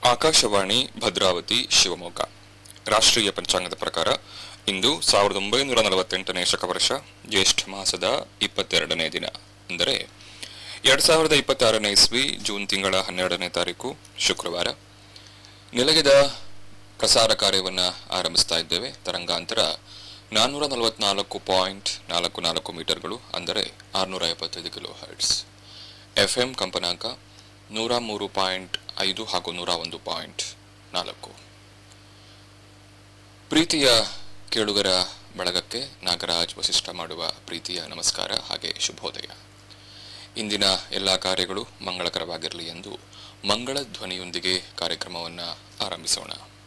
ಆಕಾಶವಾಣಿ ಭದ್ರಾವತಿ ಶಿವಮೊಗ್ಗ ರಾಷ್ಟ್ರೀಯ ಪಂಚಾಂಗದ ಪ್ರಕಾರ ಇಂದು ಸಾವಿರದ ಒಂಬೈನೂರ ನಲವತ್ತೆಂಟನೇ ಶಕವರ್ಷ ಜ್ಯೇಷ್ಠ ಮಾಸದ ಇಪ್ಪತ್ತೆರಡನೇ ದಿನ ಅಂದರೆ ಎರಡ್ ಸಾವಿರದ ಇಪ್ಪತ್ತಾರನೇ ಇಸ್ವಿ ಜೂನ್ ತಿಂಗಳ ಹನ್ನೆರಡನೇ ತಾರೀಕು ಶುಕ್ರವಾರ ನಿಲಯದ ಪ್ರಸಾರ ಕಾರ್ಯವನ್ನು ಆರಂಭಿಸ್ತಾ ಇದ್ದೇವೆ ತರಂಗಾಂತರ ನಾನ್ನೂರ ನಲವತ್ನಾಲ್ಕು ಪಾಯಿಂಟ್ ನಾಲ್ಕು ನಾಲ್ಕು ಮೀಟರ್ಗಳು ಅಂದರೆ ಆರುನೂರ ಎಪ್ಪತ್ತೈದು ಕಿಲೋ ಹರ್ಟ್ಸ್ ಎಫ್ಎಂ ಕಂಪನಾಂಕ ನೂರ ಮೂರು ಪಾಯಿಂಟ್ ಐದು ಹಾಗೂ ನೂರ ಒಂದು ಪಾಯಿಂಟ್ ನಾಲ್ಕು ಪ್ರೀತಿಯ ಕೇಳುಗರ ಬಳಗಕ್ಕೆ ನಾಗರಾಜ್ ವಸಿಷ್ಠ ಮಾಡುವ ಪ್ರೀತಿಯ ನಮಸ್ಕಾರ ಹಾಗೆ ಶುಭೋದಯ ಇಂದಿನ ಎಲ್ಲ ಕಾರ್ಯಗಳು ಮಂಗಳಕರವಾಗಿರಲಿ ಎಂದು ಮಂಗಳ ಧ್ವನಿಯೊಂದಿಗೆ ಕಾರ್ಯಕ್ರಮವನ್ನು ಆರಂಭಿಸೋಣ